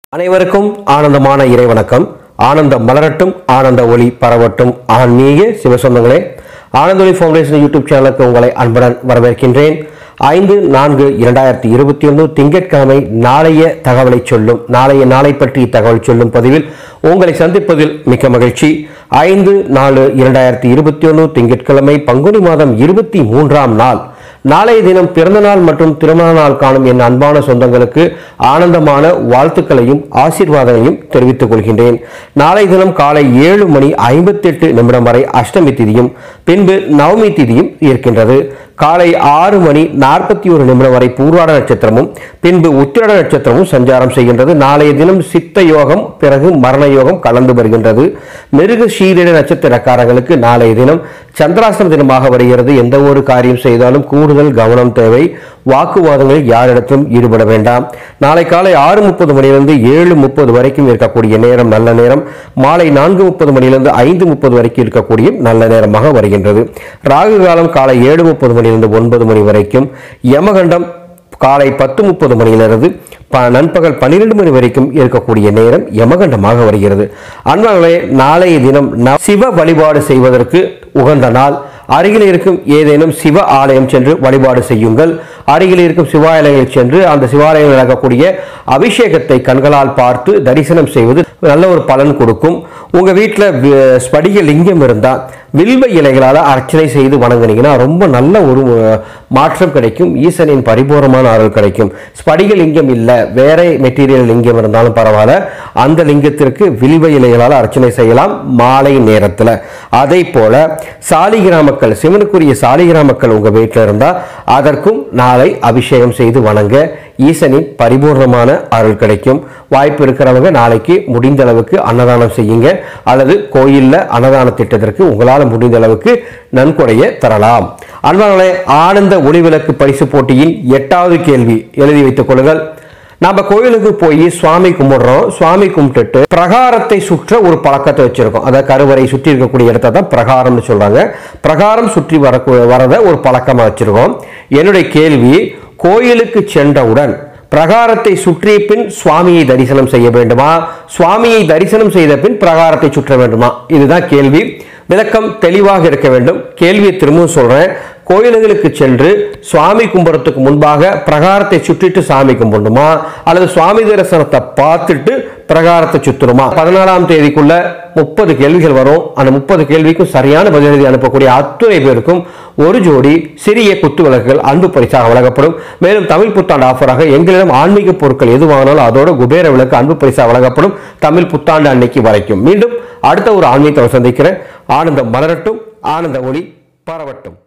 அனைவருக்கும் ஆனந்தமான இறைவணக்கம் ஆனந்தம் மலரட்டும் ஆனந்த ஒளி பரவட்டும் ஆன்மீக சிவசொந்தங்களே ஆனந்த ஒளி ஃபவுண்டேஷன் யூடியூப் சேனலுக்கு உங்களை அன்புடன் வரவேற்கின்றேன் ஐந்து நான்கு இரண்டாயிரத்தி இருபத்தி ஒன்று திங்கட்கிழமை நாளைய தகவலை சொல்லும் நாளைய நாளை பற்றி தகவல் சொல்லும் பதிவில் உங்களை சந்திப்பதில் மிக்க மகிழ்ச்சி ஐந்து நாலு இரண்டாயிரத்தி இருபத்தி ஒன்று திங்கட்கிழமை பங்குனி மாதம் இருபத்தி மூன்றாம் நாள் நாளைய தினம் பிறந்தநாள் மற்றும் திருமண நாள் காணும் என் அன்பான சொந்தங்களுக்கு ஆனந்தமான வாழ்த்துக்களையும் ஆசீர்வாதங்களையும் தெரிவித்துக் கொள்கின்றேன் நாளை தினம் காலை ஏழு மணி ஐம்பத்தி எட்டு நிமிடம் வரை அஷ்டமி திதியும் பின்பு நவமி திதியும் இருக்கின்றது காலை ஆறு மணி நாற்பத்தி ஒரு நிமிடம் வரை பூர்வாட நட்சத்திரமும் பின்பு உத்திரட நட்சத்திரமும் சஞ்சாரம் செய்கின்றது நாளைய தினம் சித்த யோகம் பிறகு மரண யோகம் கலந்து வருகின்றது மிருக சீரிட நட்சத்திரக்காரர்களுக்கு நாளைய தினம் சந்திராஷ்டம தினமாக வருகிறது எந்த ஒரு காரியம் செய்தாலும் கூடுதல் கவனம் தேவை வாக்குவாதங்களில் யாரிடத்திலும் ஈடுபட வேண்டாம் நாளை காலை ஆறு முப்பது மணியிலிருந்து ஏழு முப்பது வரைக்கும் இருக்கக்கூடிய நேரம் நல்ல நேரம் மாலை நான்கு முப்பது மணியிலிருந்து ஐந்து முப்பது வரைக்கும் இருக்கக்கூடிய நல்ல நேரமாக வருகின்றது ராகு காலம் காலை ஏழு முப்பது மணியிலிருந்து ஒன்பது மணி வரைக்கும் யமகண்டம் காலை பத்து முப்பது மணியிலிருந்து ப- நண்பகல் பன்னிரெண்டு மணி வரைக்கும் இருக்கக்கூடிய நேரம் யமகண்டமாக வருகிறது அன்பாளே நாளைய தினம் ந- சிவ வழிபாடு செய்வதற்கு உகந்த நாள் அருகில் இருக்கும் ஏதேனும் சிவ ஆலயம் சென்று வழிபாடு செய்யுங்கள் அருகில் இருக்கும் சிவாலயங்களில் சென்று அந்த சிவாலயங்கள் நடக்கக்கூடிய அபிஷேகத்தை கண்களால் பார்த்து தரிசனம் செய்வது நல்ல ஒரு பலன் கொடுக்கும் உங்க வீட்டில் ஸ்படிக லிங்கம் இருந்தால் வில்வ இலைகளால் அர்ச்சனை செய்து வணங்குனீங்கன்னா ரொம்ப நல்ல ஒரு அஹ், மாற்றம் கிடைக்கும் ஈசனின் பரிபூர்ணமான அருள் கிடைக்கும் ஸ்படிக லிங்கம் இல்லை வேற மெட்டீரியல் லிங்கம் இருந்தாலும் பரவாயில்ல அந்த லிங்கத்திற்கு வில்வ இலைகளால் அர்ச்சனை செய்யலாம் மாலை நேரத்தில் அதே போல சாலிகிரா மக்கள் சிவனுக்குரிய சாலிகிரா மக்கள் உங்க வீட்டில் இருந்தால் அதற்கும் நாளை அபிஷேகம் செய்து வணங்க ஈசனின் பரிபூர்ணமான அருள் கிடைக்கும் வாய்ப்பு இருக்கிறவங்க நாளைக்கு முடிந்த அளவுக்கு அன்னதானம் செய்யுங்க அல்லது கோயிலில் அன்னதான திட்டத்திற்கு உங்களால் முடிந்த அளவுக்கு நன்கொடையை தரலாம் அன்பானே ஆனந்த ஒளிவிளக்கு பரிசு போட்டியின் எட்டாவது கேள்வி எழுதி வைத்துக் கொள்ளுங்கள் நம்ம கோயிலுக்கு போய் சுவாமி கும்பிடுறோம் சுவாமி கும்பிட்டுட்டு பிரகாரத்தை சுற்ற ஒரு பழக்கத்தை வச்சிருக்கோம் அதாவது கருவறை சுற்றி இருக்கக்கூடிய இடத்த தான் பிரகாரம்னு சொல்றாங்க பிரகாரம் சுற்றி வர வரத ஒரு பழக்கமா வச்சிருக்கோம் என்னுடைய கேள்வி கோயிலுக்கு சென்றவுடன் பிரகாரத்தை சுற்றிய பின் சுவாமியை தரிசனம் செய்ய வேண்டுமா சுவாமியை தரிசனம் செய்த பின் பிரகாரத்தை சுற்ற வேண்டுமா இதுதான் கேள்வி விளக்கம் தெளிவாக இருக்க வேண்டும் கேள்வியை திரும்பவும் சொல்றேன் கோயில்களுக்கு சென்று சுவாமி கும்பிட்றதுக்கு முன்பாக பிரகாரத்தை சுற்றிட்டு சாமி கும்பிடணுமா அல்லது சுவாமி தரிசனத்தை பார்த்துட்டு பிரகாரத்தை சுத்தணுமா பதினாலாம் தேதிக்குள்ள முப்பது கேள்விகள் வரும் அந்த முப்பது கேள்விக்கும் சரியான பதில் எழுதி அனுப்பக்கூடிய அத்துணை பேருக்கும் ஒரு ஜோடி சிறிய குத்து விளக்குகள் அன்பு பரிசாக வழங்கப்படும் மேலும் தமிழ் புத்தாண்டு ஆஃபராக எங்களிடம் ஆன்மீக பொருட்கள் எது வாங்கினாலும் அதோட குபேர விளக்கு அன்பு பரிசாக வழங்கப்படும் தமிழ் புத்தாண்டு அன்னைக்கு வரைக்கும் மீண்டும் அடுத்த ஒரு ஆன்மீகத்தை சந்திக்கிறேன் ஆனந்தம் மலரட்டும் ஆனந்த ஒளி பரவட்டும்